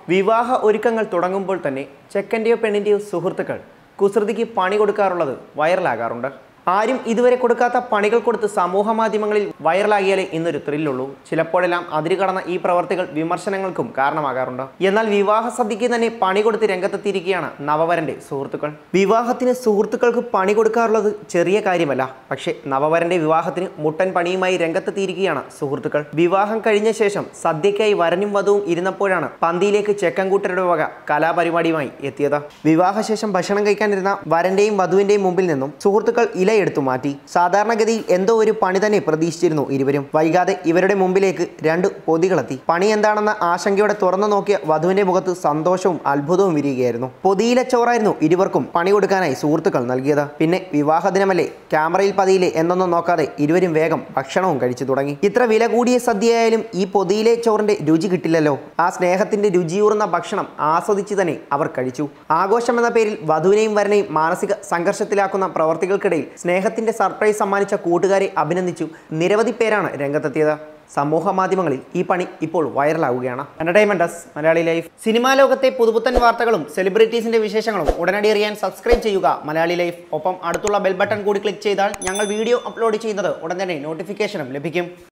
വിവാഹ ഒരുക്കങ്ങൾ തുടങ്ങുമ്പോൾ തന്നെ ചെക്കൻ്റെയോ പെണ്ണിൻ്റെയോ സുഹൃത്തുക്കൾ കുസൃതിക്ക് പണി കൊടുക്കാറുള്ളത് വൈറലാകാറുണ്ട് ആരും ഇതുവരെ കൊടുക്കാത്ത പണികൾ കൊടുത്ത് സമൂഹ മാധ്യമങ്ങളിൽ വൈറലാകിയാലേ ഇന്നൊരു ത്രില്ലുള്ളൂ ചിലപ്പോഴെല്ലാം അതിര് കടന്ന ഈ പ്രവർത്തികൾ വിമർശനങ്ങൾക്കും കാരണമാകാറുണ്ട് എന്നാൽ വിവാഹ സദ്യക്ക് തന്നെ പണി കൊടുത്ത് രംഗത്തെത്തിയിരിക്കുകയാണ് നവവരന്റെ സുഹൃത്തുക്കൾ വിവാഹത്തിന് സുഹൃത്തുക്കൾക്ക് പണി കൊടുക്കാറുള്ളത് ചെറിയ കാര്യമല്ല പക്ഷേ നവവരന്റെ വിവാഹത്തിന് മുട്ടൻ പണിയുമായി രംഗത്തെത്തിയിരിക്കുകയാണ് സുഹൃത്തുക്കൾ വിവാഹം കഴിഞ്ഞ ശേഷം സദ്യയ്ക്കായി വരനും വധുവും ഇരുന്നപ്പോഴാണ് പന്തിയിലേക്ക് ചെക്കൻകൂട്ടരുടെ വക കലാപരിപാടിയുമായി എത്തിയത് വിവാഹശേഷം ഭക്ഷണം കഴിക്കാനിരുന്ന വരന്റെയും വധുവിന്റെയും മുമ്പിൽ നിന്നും സുഹൃത്തുക്കൾ ഇലയെടുത്തു മാറ്റി സാധാരണഗതിയിൽ എന്തോ ഒരു പണി തന്നെ പ്രതീക്ഷിച്ചിരുന്നു ഇരുവരും വൈകാതെ ഇവരുടെ മുമ്പിലേക്ക് രണ്ട് പൊതികളെത്തി പണി എന്താണെന്ന ആശങ്കയോടെ തുറന്നു നോക്കിയ വധുവിന്റെ മുഖത്ത് സന്തോഷവും അത്ഭുതവും വിരിയുകയായിരുന്നു പൊതിയിലെ ചോറായിരുന്നു ഇരുവർക്കും പണി കൊടുക്കാനായി സുഹൃത്തുക്കൾ നൽകിയത് പിന്നെ വിവാഹ ദിനമല്ലേ ക്യാമറയിൽ പതിയിലെ എന്നൊന്നും നോക്കാതെ ഇരുവരും വേഗം ഭക്ഷണവും കഴിച്ചു തുടങ്ങി ഇത്ര വില കൂടിയ സദ്യയായാലും ഈ പൊതിയിലെ ചോറിന്റെ രുചി കിട്ടില്ലല്ലോ ആ സ്നേഹത്തിന്റെ രുചിയൂറുന്ന ഭക്ഷണം ആസ്വദിച്ച് തന്നെ അവർ കഴിച്ചു ആഘോഷം എന്ന പേരിൽ വധുവിനെയും വരനെയും മാനസിക സംഘർഷത്തിലാക്കുന്ന പ്രവർത്തികൾക്കിടയിൽ സ്നേഹത്തിന്റെ സർപ്രൈസ് സമ്മാനിച്ച കൂട്ടുകാരെ അഭിനന്ദിച്ചു നിരവധി പേരാണ് രംഗത്തെത്തിയത് സമൂഹ മാധ്യമങ്ങളിൽ ഈ പണി ഇപ്പോൾ വൈറലാവുകയാണ് എന്റർടൈൻമെന്റസ് മലയാളി ലൈഫ് സിനിമാ ലോകത്തെ പുതുപുത്തൻ വാർത്തകളും സെലിബ്രിറ്റീസിന്റെ വിശേഷങ്ങളും ഉടനടി അറിയാൻ സബ്സ്ക്രൈബ് ചെയ്യുക മലയാളി ലൈഫ് ഒപ്പം അടുത്തുള്ള ബെൽ ബട്ടൺ കൂടി ക്ലിക്ക് ചെയ്താൽ ഞങ്ങൾ വീഡിയോ അപ്ലോഡ് ചെയ്യുന്നത് ഉടൻ തന്നെ നോട്ടിഫിക്കേഷനും ലഭിക്കും